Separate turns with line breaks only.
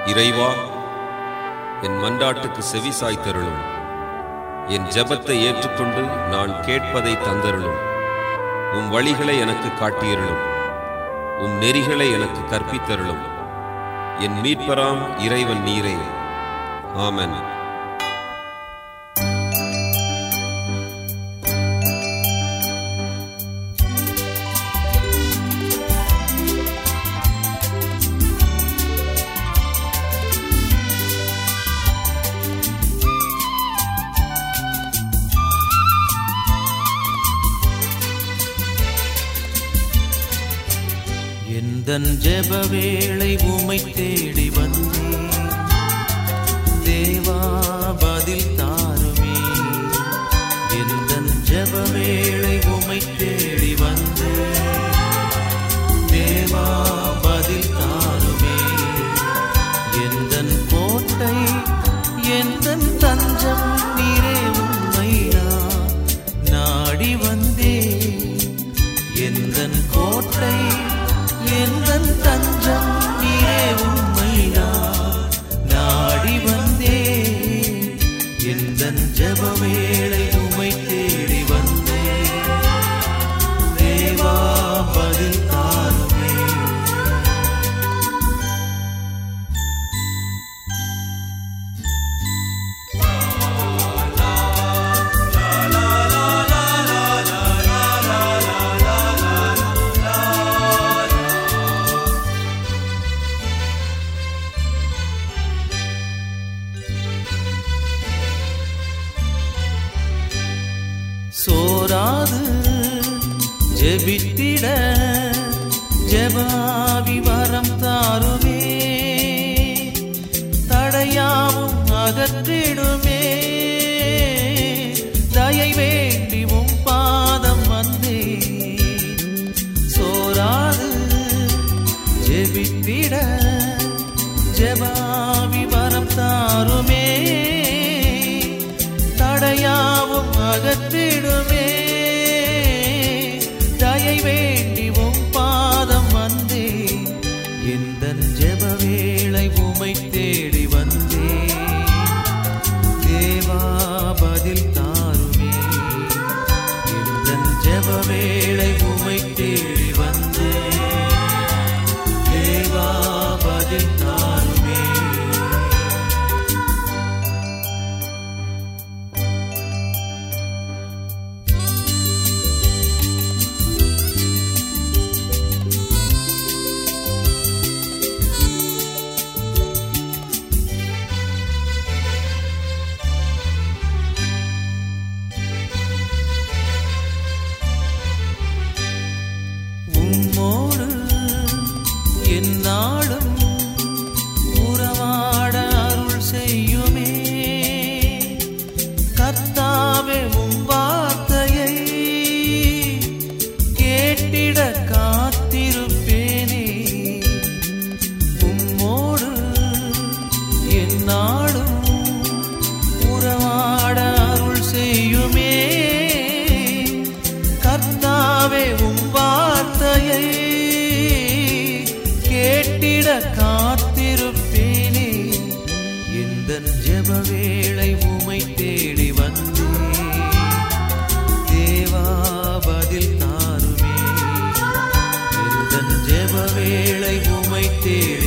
இறைவா என் மன்றாட்டுக்கு செவி சாய்த்தருளும் என் ஜெபத்தை ஏற்றுக்கொண்டு நான் கேட்பதை தந்தருளும் உம் வழிகளை எனக்கு காட்டியருளும் உம் நெறிகளை எனக்கு கற்பித்தருளும் என் மீட்பராம் இறைவன் நீரே ஆமென்
எந்தன் ஜெப வேளை உமை தேடி வந்தேன் தேவா பதில் தாருமே எந்தன் ஜெப வேளை உமை தேடி வந்தேன் தேவா பதில் தாருமே எந்தன் கோட்டை எந்தன் தஞ்சம் நீரே உண்மையா நாடி வந்தேன் எந்தன் கோட்டை எந்தன் தஞ்சம் நீரே உண்மையா நாடி வந்தே எந்தன் ஜெப வேளை உமை தேடி வந்தே தேவா பதில் தாருமே சோராது ஜெபித்திட ஜெபாவி வரம் தாருமே தடையாவும் அகற்றிடுமே தயை வேண்டி உம் பாதம் வந்தே சோராது ஜெபித்திட ஜெபாவி வரம் தாருமே தடையாவும் அகற்றிடுமே தயை வேண்டி உம் பாதம் வந்தே எந்தன் ஜெப வேளை உமை தேடி வந்தே தேவா பதில் தாருமே எந்தன் ஜெப வேளை உமை தேடி வந்தே தேவா பதில் தாருமே உம்மோடு என்னாலும் உறவாட அருள் செய்யுமே கர்த்தாவே உம் வார்த்தையை கேட்டிட காத்திருப்பேனே உம்மோடு என்னாலும் உறவாட அருள் செய்யுமே கர்த்தாவே உம் வார்த்தையை கேட்டிட காத்திருப்பேனே இந்த ஜெப வேளை உமை தேடி வந்தே தேவா பதில் தாருமே இந்த ஜெப வேளை உமை தேடி